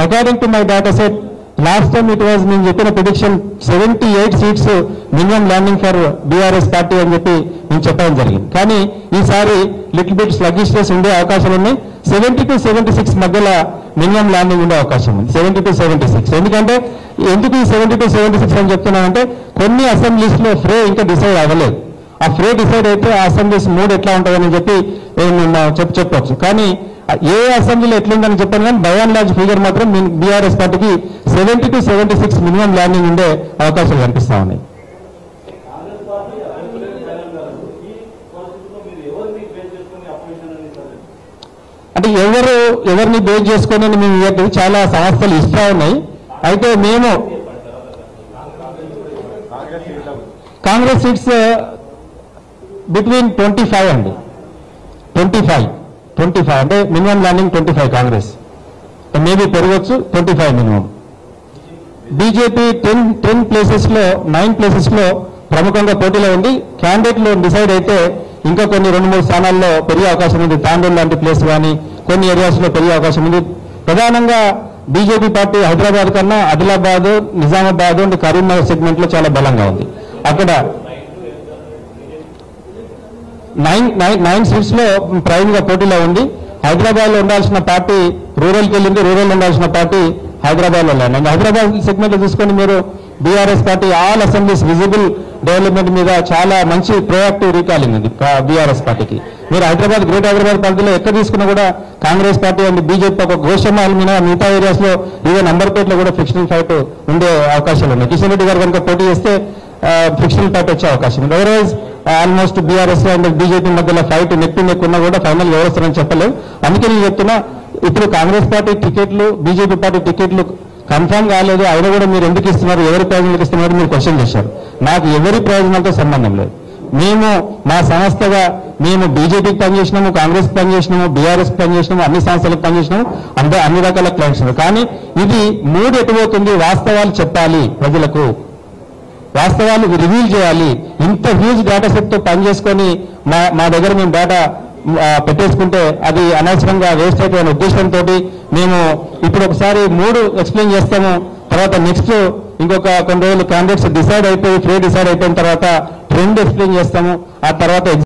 according to my data set last time it was నేను చెప్పిన prediction seventy eight seats minimum landing for BRS party అని చెప్పి నేను చెప్పడం జరిగింది కానీ ఈసారి లిటిల్ బిట్ స్లగిష్నెస్ ఉండే అవకాశాలు ఉన్నాయి సెవెంటీ టు సెవెంటీ సిక్స్ మధ్యలో మినిమం ల్యాండింగ్ ఉండే అవకాశం ఉంది సెవెంటీ టు సెవెంటీ సిక్స్ ఎందుకంటే ఎందుకు ఈ సెవెంటీ టు సెవెంటీ సిక్స్ అని చెప్తున్నానంటే కొన్ని అసెంబ్లీస్ లో ఫ్రే ఇంకా డిసైడ్ అవ్వలేదు ఆ ఫ్రే డిసైడ్ అయితే ఆ అసెంబ్లీస్ మూడు ఎట్లా ఉంటుందని చెప్పి నేను చెప్పి చెప్పొచ్చు కానీ ఏ అసెంబ్లీలో ఎట్లుందని చెప్పాను కానీ బై అండ్ లార్జ్ ఫిగర్ మాత్రం బీఆర్ఎస్ పార్టీకి seventy two seventy six minimum landing ఉండే అవకాశాలు కనిపిస్తా ఉన్నాయి కాంగ్రెస్ పార్టీ అభ్యర్థులే మేడం గారు ఈ పరిస్థితుల్లో మీరు ఎవరిని బేస్ చేసుకుని అపోజిషన్ అని సార్ అంటే ఎవరు ఎవరిని బేస్ చేసుకొని అని మేము ఇవ్వట్లేదు చాలా సంస్థలు ఇస్తా ఉన్నాయి అయితే మేము Congress seats between twenty five అండి ట్వంటీ ఫైవ్ ట్వంటీ ఫైవ్ అంటే minimum landing twenty five Congress maybe పెరగచ్చు twenty five minimum BJP ten ten ప్లేసెస్లో నైన్ ప్లేసెస్లో ప్రముఖంగా పోటీలో ఉంది క్యాండిడేట్లు డిసైడ్ అయితే ఇంకా కొన్ని రెండు మూడు స్థానాల్లో పెరిగే అవకాశం ఉంది తాండూరు లాంటి ప్లేస్ కానీ కొన్ని ఏరియాస్లో పెరిగే అవకాశం ఉంది ప్రధానంగా బీజేపీ పార్టీ హైదరాబాద్ కన్నా ఆదిలాబాద్ నిజామాబాద్ అండ్ కరీంనగర్ సెగ్మెంట్లో చాలా బలంగా ఉంది అక్కడ నైన్ నైన్ నైన్ సీట్స్ లో ప్రైమ్ గా పోటీలో ఉంది హైదరాబాద్ లో ఉండాల్సిన పార్టీ రూరల్ కి వెళ్ళింది రూరల్ ఉండాల్సిన పార్టీ హైదరాబాద్ లో ల్యాండ్ అయింది హైదరాబాద్ సెగ్మెంట్ లో చూసుకొని మీరు BRS party all assemblies visible development మీద చాలా మంచి ప్రోయాక్టివ్ రీకాలింగ్ ఉంది బీఆర్ఎస్ పార్టీకి మీరు హైదరాబాద్ గ్రేట్ హైదరాబాద్ పరిధిలో ఎక్కడ తీసుకున్నా కూడా కాంగ్రెస్ పార్టీ అండ్ బీజేపీ ఒక గోషమాల్ మీద మిగతా ఏరియాస్ లో ఈవెన్ నంబర్పేటలో కూడా ఫిక్షనల్ ఫైట్ ఉండే అవకాశాలు ఉన్నాయి కిషన్ రెడ్డి గారు కనుక పోటీ చేస్తే ఫిక్షనల్ ఫైట్ వచ్చే అవకాశం ఉంది otherwise almost BRS and BJP మధ్యలో ఫైట్ నెక్ టు నెక్ ఉన్నా కూడా ఫైనల్ ఎవరు వస్తారని చెప్పలేవు అందుకే నేను చెప్తున్నా ఇప్పుడు కాంగ్రెస్ పార్టీ టికెట్లు బీజేపీ పార్టీ టికెట్లు కన్ఫర్మ్ కాలేదు అయినా కూడా మీరు ఎందుకు ఇస్తున్నారు ఎవరి ప్రయోజనాలకు ఇస్తున్నారు మీరు క్వశ్చన్ చేశారు నాకు ఎవరి ప్రయోజనాలతో సంబంధం లేదు మేము మా సంస్థగా మేము బీజేపీకి పనిచేసినాము కాంగ్రెస్ పనిచేసినాము బీఆర్ఎస్ పనిచేసినాము అన్ని సంస్థలకు పనిచేసినాము అంటే అన్ని రకాల క్లయింట్స్ కానీ ఇది మూడు ఎటుపోతుంది వాస్తవాలు చెప్పాలి ప్రజలకు వాస్తవాలు రివీల్ చేయాలి ఇంత హ్యూజ్ డేటా సెట్ తో పనిచేసుకొని మా మా దగ్గర మేము డేటా ఆ, పెట్టేసుకుంటే అది అనవసరంగా వేస్ట్ అయిపోయిన ఉద్దేశంతో మేము ఇప్పుడు ఒకసారి మూడు ఎక్స్ప్లెయిన్ చేస్తాము తర్వాత నెక్స్ట్ ఇంకొక కొన్ని రోజులు క్యాండిడేట్స్ డిసైడ్ అయిపోయి ఫ్రీ డిసైడ్ అయిపోయిన తర్వాత ట్రెండ్ ఎక్స్ప్లెయిన్ చేస్తాము ఆ తర్వాత